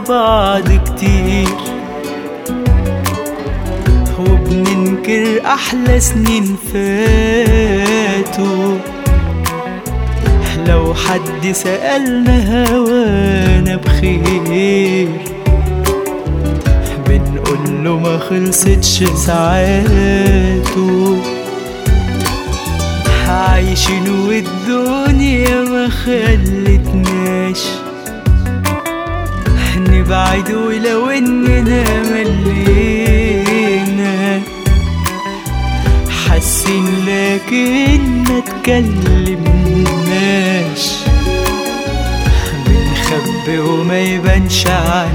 بعض كتير وبننكر أحلى سنين فاتوا لو حد سألنا هوانا بخير بنقول له ما خلصتش ساعاته عايشين والدنيا ما خلتناش نبعد ولو اننا ملينا حاسين لكن ما تكلمناش بنخبي وما يبانش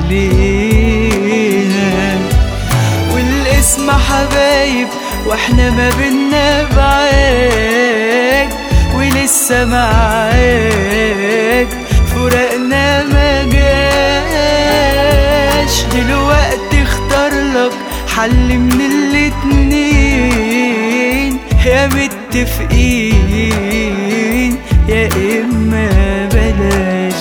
علينا والاسم حبايب واحنا ما بينا بعاد ولسه معاك فراقنا ما جاش دلوقتي اختار لك حل من الاتنين يا متفقين يا اما بلاش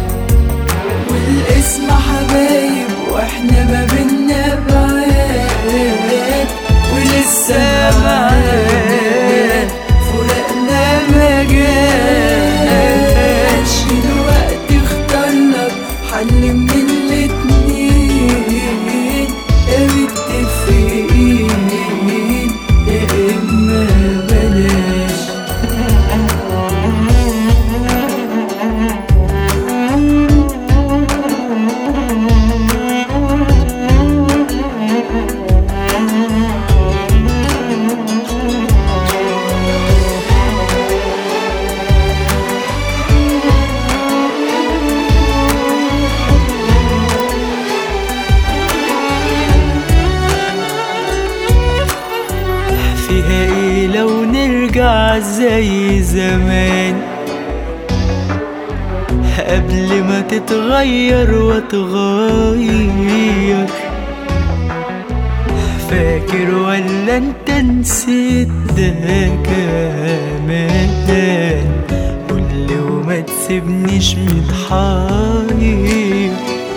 والاسم حبايب واحنا ما بينا بعاد ولسه معاك فراقنا ما جاش دلوقتي اختار لك حل من الاتنين يا متفقين يا اما بلاش فيها ايه لو نرجع زي زمان قبل ما تتغير وتغير فاكر ولا انت نسيت ده كمان قولي وما تسيبنيش متحير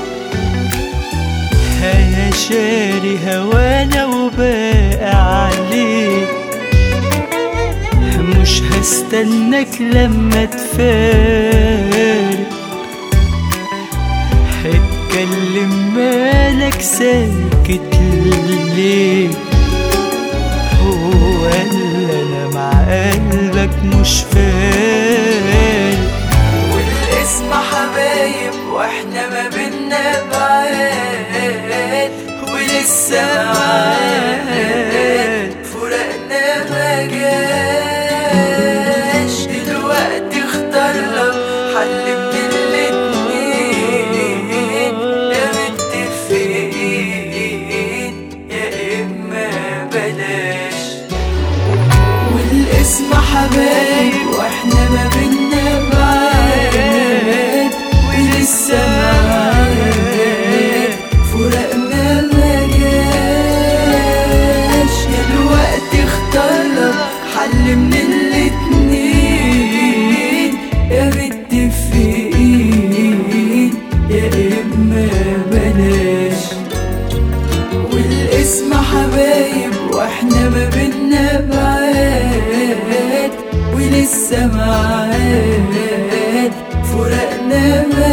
انا شاري هوانا وباقي عليك مش هستناك لما تفارق اتكلم مالك ساكت ليه هو اللي انا مع قلبك مش فارق والاسم حبايب واحنا ما بينا بعاد ولسه معاك فراقنا ما جاش دلوقتي اختار لك حل من الاتنين يا متفقين يا اما بلاش والاسم حبايب واحنا ما بينا بعاد ولسه معاك فراقنا ما جاش دلوقتي اختار لك حل من الاتنين يا متفقين يا اما بلاش والاسم حبايب واحنا ما بينا بعاد ولسه معاك فراقنا ما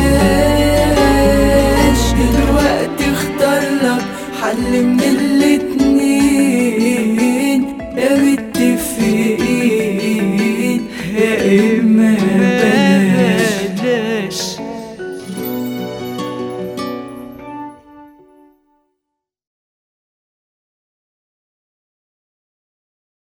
جاش دلوقتي اختار لك حل من الاتنين يا متفقين